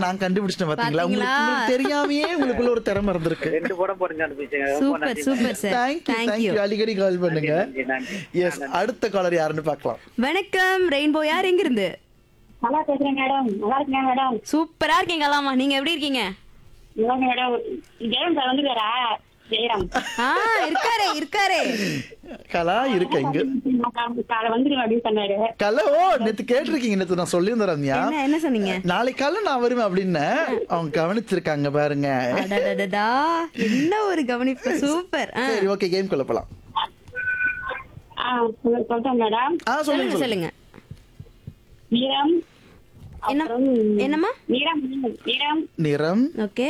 நான் கண்டுபிடிச்சிட்டேன் பாத்தீங்களா உங்களுக்கு பாத்தீங்களா? உங்களுக்கு தெரியாமயே உங்களுக்குள்ள ஒரு திறமை இருந்திருக்கு ரெண்டு படம் போட்டு கண்டுபிடிச்சேங்க ரொம்ப சூப்பர் நன்றி super sir thank you thank you thank you அடிக்கடி கால் பண்ணுங்க நன்றி, நன்றி. எஸ் அடுத்த காலர் யாருன்னு பார்க்கலாம் வணக்கம் ரெயின்போ யார் எங்க இருந்து நல்லா பேசுறேன் மேடம் நல்லா இருக்கேன் மேடம் சூப்பரா இருக்கீங்க அலாமா நீங்க எப்படி இருக்கீங்க நல்லா மேடம் ஜெயம் சார் வந்துருக்காரா ஜெயராம் ஆ இருக்காரே இருக்காரே கலா இருக்க இங்க காலை வந்துருவேன் அப்படின்னு சொன்னாரு கலா ஓ நேத்து கேட்டிருக்கீங்க நேத்து நான் சொல்லியிருந்தேன் ரம்யா என்ன என்ன சொன்னீங்க நாளைக்கு காலை நான் வருவேன் அப்படின்னு அவங்க கவனிச்சிருக்காங்க பாருங்க அடடடடா என்ன ஒரு கவனிப்பு சூப்பர் ஆ, சரி ஓகே கேம் குள்ள போலாம் ஆ சொல்~ சொல்றேன் மேடம் ஆ சொல்லுங்க சொல்லுங்க சொல்லுங்க சொல்லுங்க நீரம் என்ன அப்புறம் என்னம்மா நீரம் நீரம் நிறம் ஓகே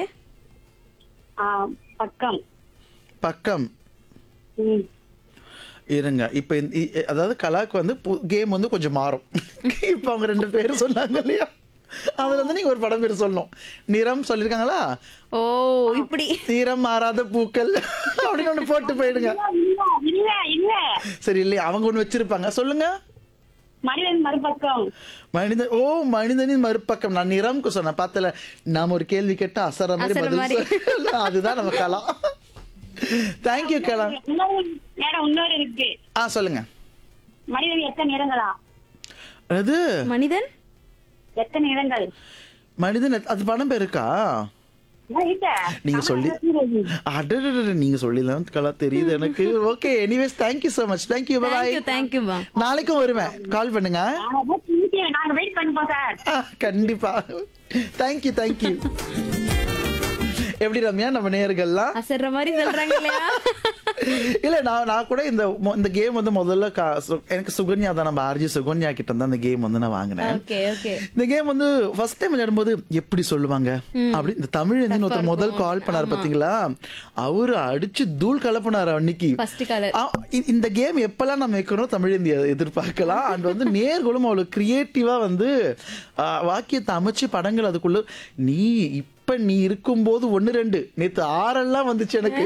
ஆ, பக்கம் பக்கம் ம். இருங்க இப்ப இந்த- இ- அதாவது கலாக்கு வந்து கேம் வந்து கொஞ்சம் மாறும் இப்ப அவங்க ரெண்டு பேரும் சொன்னாங்க இல்லையா அதுல வந்து நீங்க ஒரு படம் பேர் சொல்லணும் நிறம் சொல்லிருக்காங்களா ஓ இப்படி நிறம் மாறாத பூக்கள் அப்படின்னு ஒண்ணு போட்டு போயிடுங்க இல்ல இல்ல இல்ல சரி இல்லையா அவங்க ஒண்ணு வச்சிருப்பாங்க சொல்லுங்க மனிதன் மறுபக்கம் மனிதன் ஓ மனிதனின் மறுபக்கம் நான் நிறம் சொன்னேன் பார்த்தல நாம ஒரு கேள்வி கேட்டா அசர மாதிரி அசர பதில் மாதிரி. சொல்லல. அதுதான் நம்ம கலா தேங்க்யூ கலா இன்னொரு மேடம் இன்னொரு இருக்கு ஆ சொல்லுங்க மனிதன் எத்தனை நிறங்களா அது மனிதன் எத்தனை நிறங்கள் மனிதன் எத்- அது படம் பேர் இருக்கா ஆ, இல்ல. நீங்க சொல்லி அடடட நீங்க சொல்லிதான் கலா தெரியுது எனக்கு okay anyways thank you so much thank you bye thank you thank you மா நாளைக்கும் வருவேன் கால் பண்ணுங்க நாங்க அதான் திங்கட்கிழமை நாங்க வெயிட் பண்ணிப்போம் சார் ஆ, கண்டிப்பா தேங்க்யூ தேங்க்யூ எப்படி ரம்யா நம்ம நேர்கள்லாம் அசர்ற மாதிரி சொல்றாங்க இல்லையா இல்ல நான் நான் கூட இந்த மொ- இந்த கேம் வந்து முதல்ல கா- சு- எனக்கு சுகன்யா தான் நம்ம ஆர்ஜி சுகன்யா கிட்ட தான் இந்த கேம் வந்து நான் வாங்கினேன் ஓகே ஓகே இந்த கேம் வந்து ஃபர்ஸ்ட் டைம் விளையாடும்போது எப்படி சொல்லுவாங்க அப்படி இந்த தமிழ் எழுந்தின்னு ஒருத்தர் முதல் கால் பண்ணாரு பாத்தீங்களா அவரு அடிச்சு தூள் கலப்பினாரு அன்னைக்கு ஃபர்ஸ்ட் காலர் ஆ, இ- இந்த கேம் எப்பெல்லாம் நம்ம வைக்கணும் தமிழ் இந்திய எதிர்பார்க்கலாம் அண்ட் வந்து நேர்களும் அவ்வளவு கிரியேட்டிவா வந்து ஆ, வாக்கியத்தை அமைச்சு படங்கள் அதுக்குள்ள நீ இப்ப நீ இருக்கும்போது ஒண்ணு ரெண்டு நேத்து ஆறெல்லாம் வந்துச்சு எனக்கு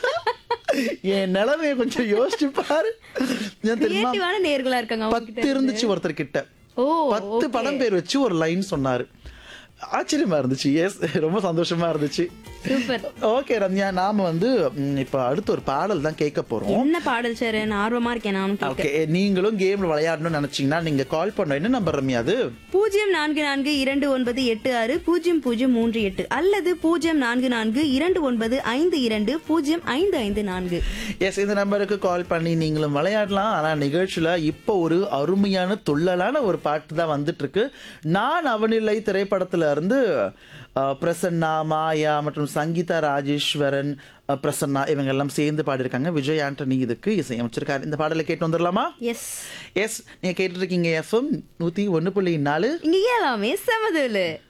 என் நிலைமைய கொஞ்சம் யோசிச்சு பாரு ஏன் தெரியுமா கிரியேட்டிவான நேர்களா இருக்காங்க அவங்க பத்து இருந்துச்சு ஒருத்தர் கிட்ட ஓ பத்து படம் பேர் வச்சு ஒரு லைன் சொன்னாரு ஆச்சரியமா இருந்துச்சு எஸ் ரொம்ப சந்தோஷமா இருந்துச்சு சூப்பர் ஓகே ரம்யா நாம வந்து ம், இப்ப அடுத்து ஒரு பாடல் தான் கேட்க போறோம் என்ன பாடல் சார் நான் ஆர்வமா இருக்கேன் நானும் கேட்க ஓகே நீங்களும் கேம்ல விளையாடணும்னு நினைச்சீங்கன்னா நீங்க கால் பண்ண என்ன நம்பர் ரம்யா அது பூஜ்ஜியம் நான்கு நான்கு இரண்டு ஒன்பது எட்டு ஆறு பூஜ்ஜியம் பூஜ்ஜியம் மூன்று எட்டு அல்லது பூஜ்ஜியம் நான்கு நான்கு இரண்டு ஒன்பது ஐந்து இரண்டு பூஜ்ஜியம் ஐந்து ஐந்து நான்கு எஸ் இந்த நம்பருக்கு கால் பண்ணி நீங்களும் விளையாடலாம் ஆனா நிகழ்ச்சியில இப்போ ஒரு அருமையான துள்ளலான ஒரு பாட்டு தான் வந்துட்டு இருக்கு நான் அவனில்லை திரைப்படத்துல இருந்து அஹ், பிரசன்னா மாயா மற்றும் சங்கீதா ராஜேஸ்வரன் அஹ், பிரசன்னா இவங்க எல்லாம் சேர்ந்து பாடியிருக்காங்க விஜய் ஆண்டனி இதுக்கு இசையமைச்சிருக்காரு இந்த பாடலை கேட்டு வந்துடலாமா எஸ் எஸ் நீங்க கேட்டுட்டு இருக்கீங்க எஃப்எம் நூத்தி ஒன்னு புள்ளி நாலு இங்க எல்லாமே சமதுல